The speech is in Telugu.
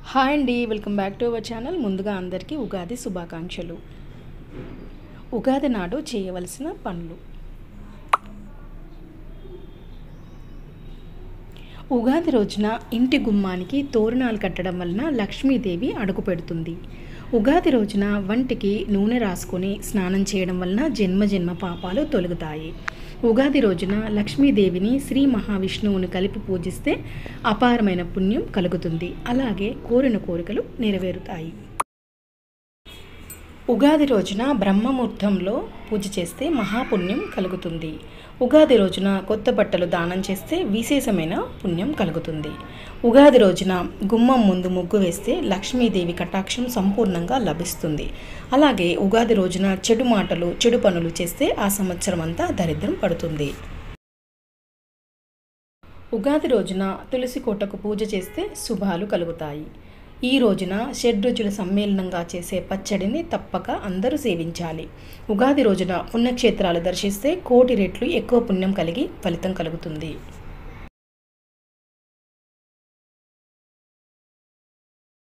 హాయ్ అండి welcome back to our channel ముందుగా అందరికీ ఉగాది శుభాకాంక్షలు ఉగాది నాడు చేయవలసిన పనులు ఉగాది రోజున ఇంటి గుమ్మానికి తోరణాలు కట్టడం వలన లక్ష్మీదేవి అడుగు పెడుతుంది ఉగాది రోజున వంటికి నూనె రాసుకొని స్నానం చేయడం వలన జన్మ జన్మ పాపాలు తొలగుతాయి ఉగాది రోజున లక్ష్మీదేవిని శ్రీ మహావిష్ణువుని కలిపి పూజిస్తే అపారమైన పుణ్యం కలుగుతుంది అలాగే కోరిన కోరికలు నెరవేరుతాయి ఉగాది రోజున బ్రహ్మముహూర్తంలో పూజ చేస్తే మహాపుణ్యం కలుగుతుంది ఉగాది రోజున కొత్త బట్టలు దానం చేస్తే విశేషమైన పుణ్యం కలుగుతుంది ఉగాది రోజున గుమ్మం ముందు ముగ్గు వేస్తే లక్ష్మీదేవి కటాక్షం సంపూర్ణంగా లభిస్తుంది అలాగే ఉగాది రోజున చెడు మాటలు చెడు పనులు చేస్తే ఆ సంవత్సరం అంతా దరిద్రం పడుతుంది ఉగాది రోజున తులసి కోటకు పూజ చేస్తే శుభాలు కలుగుతాయి ఈ రోజున షడ్రుచుల సమ్మేళనంగా చేసే పచ్చడిని తప్పక అందరూ సేవించాలి ఉగాది రోజున పుణ్యక్షేత్రాలు దర్శిస్తే కోటి రెట్లు ఎక్కువ పుణ్యం కలిగి ఫలితం కలుగుతుంది